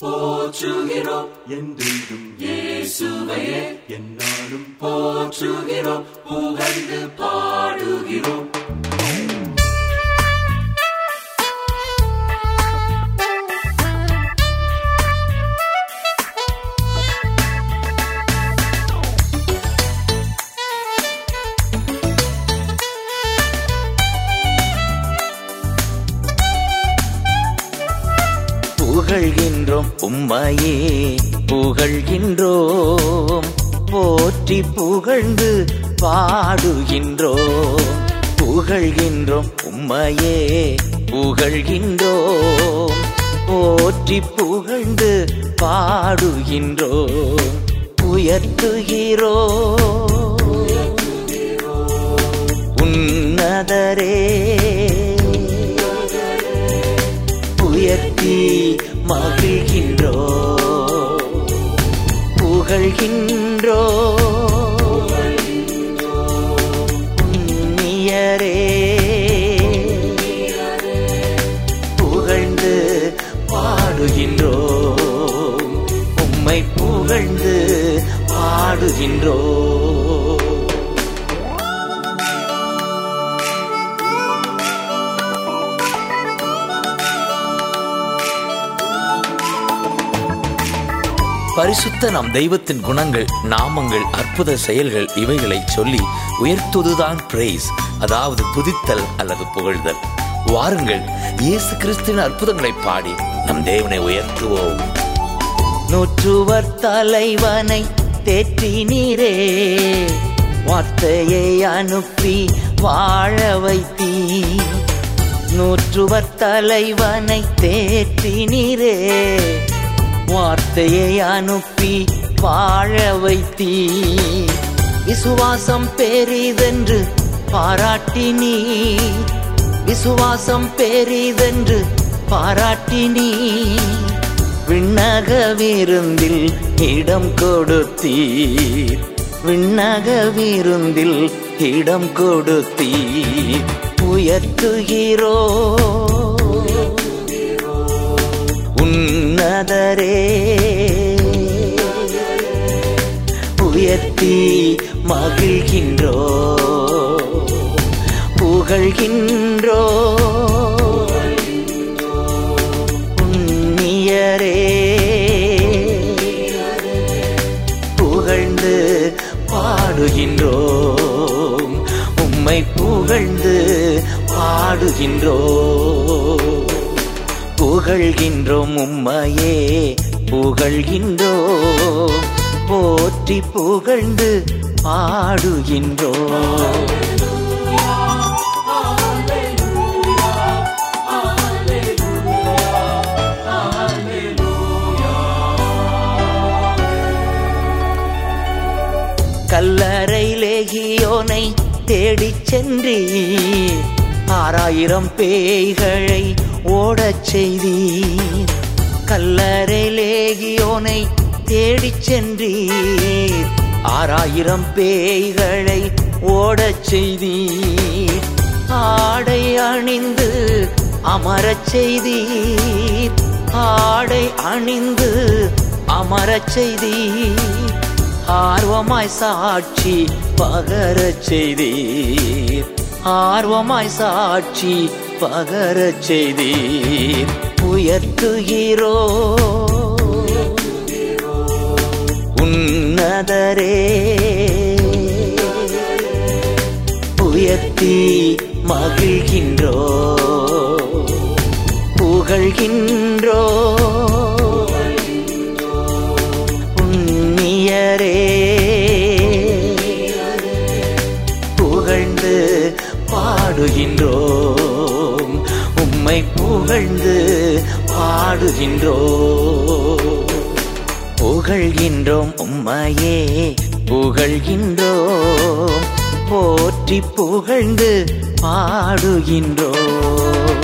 போற்றுகிறோம் என்றென்றும் இயேசுவையே என்னாலும் போற்றுகிறோம் புகழ்ந்து பாடுகிறோம் புகழ்கின்றோம் உம்மையே புகழ்கின்றோம் போற்றி புகழ்ந்து பாடுகின்றோம் புகழ்கின்றோம் உம்மையே புகழ்கின்றோம் போற்றி புகழ்ந்து பாடுகின்றோம் உயர்த்துகிறோம் உன்னதரே உயர்த்தி மகிழ்கின்றோ புகழ்கின்றோ உன்னியரே புகழ்ந்து பாடுகின்றோ உம்மை புகழ்ந்து பாடுகின்றோ பரிசுத்த நம் தெய்வத்தின் குணங்கள் நாமங்கள் அற்புத செயல்கள் இவைகளை சொல்லி உயர்த்துவதுதான் பிரைஸ் அதாவது துதித்தல் அல்லது புகழ்தல் வாருங்கள் இயேசு கிறிஸ்துவின் அற்புதங்களை பாடி நம் தேவனை உயர்த்துவோம் நூற்றுவர் தலைவனை தேற்றினீரே வார்த்தையை அனுப்பி வாழ வைத்தீ நூற்றுவர் தலைவனை தேற்றினீரே வார்த்தையை அனுப்பி வாழ வைத்தீ விசுவாசம் பெரிதென்று பாராட்டினீ விசுவாசம் பெரிதென்று பாராட்டினீ விண்ணக விருந்தில் இடம் கொடுத்தீர் விண்ணக விருந்தில் இடம் கொடுத்தீர் உயர்த்துகிறோ உன்னதரே உயர்த்தி மகிழ்கின்றோ புகழ்கின்றோ உன்னியரே புகழ்ந்து பாடுகின்றோம் உம்மை புகழ்ந்து பாடுகின்றோம் புகழ்கின்றோம் உம்மையே புகழ்கின்றோம் போற்றி புகழ்ந்து பாடுகின்றோம் கல்லறை லேகியோனை தேடிச் சென்றீர் ஆறாயிரம் பேய்களை ஓடச் செய்தீர் கல்லறை லேகியோனை தேடிச் சென்றீர் ஆறாயிரம் பேய்களை ஓடச் செய்தீர் ஆடை அணிந்து அமரச் செய்தீர் ஆடை அணிந்து அமரச் செய்தீர் ஆர்வமாய் சாட்சி பகரச் செய்தீர் ஆர்வமாய் சாட்சி பகரச் செய்தீர் உயர்த்துகிறோ உன்னதரே உயர்த்தி மகிழ்கின்றோ புகழ்கின்றோ உன்னியரே புகழ்ந்து பாடுகின்றோம் உம்மை புகழ்ந்து பாடுகின்றோம் புகழ்கின்றோம் உம்மையே புகழ்கின்றோம் போற்றி புகழ்ந்து பாடுகின்றோம்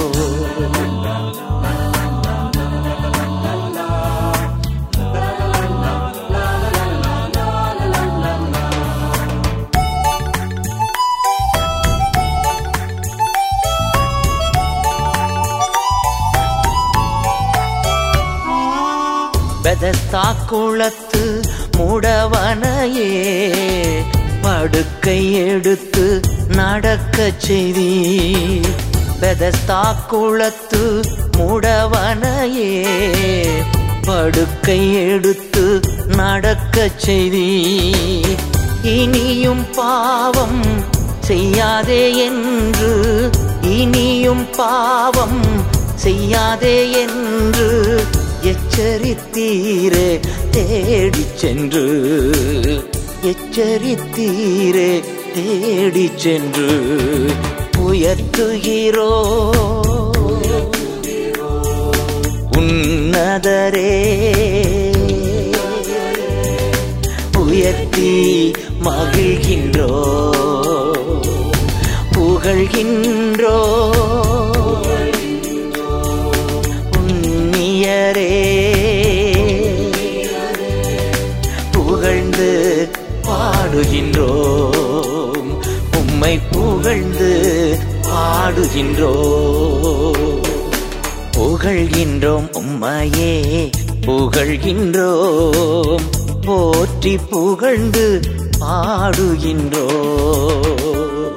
பெதஸ்தா குளத்து முடவனையே படுக்கை எடுத்து நடக்கச் செய்தி பெதஸ்தா குளத்து முடவனையே படுக்கை எடுத்து நடக்கச் செய்தி இனியும் பாவம் செய்யாதே என்று இனியும் பாவம் செய்யாதே என்று எச்சரித்தீரே தேடிச் சென்று எச்சரித்தீரே தேடிச் சென்று உயர்த்துகிறோ உன்னதரே உயர்த்தி மகிழ்கின்றோ புகழ்கின்றோ உன்னியரே புகழ்ந்து பாடுகின்றோம் உம்மை புகழ்ந்து பாடுகின்றோம் புகழ்கின்றோம் உம்மையே புகழ்கின்றோம் போற்றி புகழ்ந்து பாடுகின்றோம்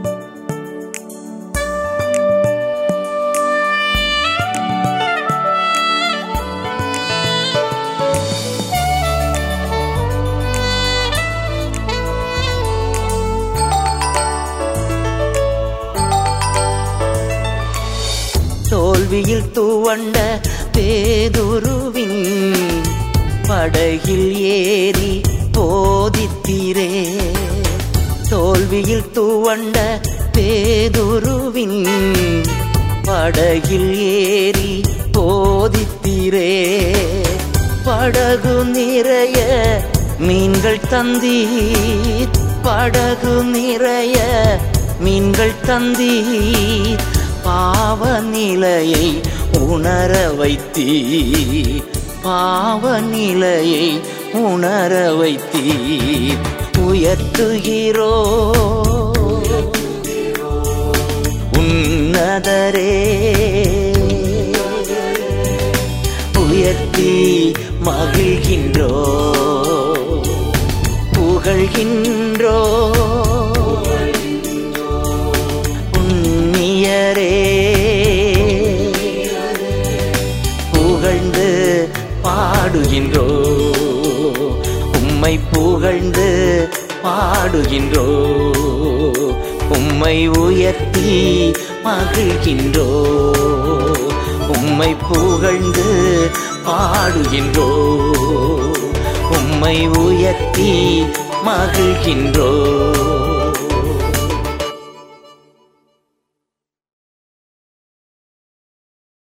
தோல்வியில் துவண்ட பேதுருவின் படகில் ஏறி போதித்தீரே தோல்வியில் துவண்ட பேதுருவின் படகில் ஏறி போதித்தீரே படகு நிறைய மீன்கள் தந்தீர் படகு நிறைய மீன்கள் தந்தீர் பாவ நிலையை உணர வைத்தீ பாவ நிலையை உணர வைத்தீ உயர்த்துகிறோ உன்னதரே உயர்த்தி மகிழ்கின்றோ புகழ்கின்றோ உன்னியரே புகழ்ந்து பாடுகின்றோ உம்மை புகழ்ந்து பாடுகின்றோ உம்மை உயர்த்தி மகிழ்கின்றோ உம்மை புகழ்ந்து பாடுகின்றோ உம்மை உயர்த்தி மகிழ்கின்றோ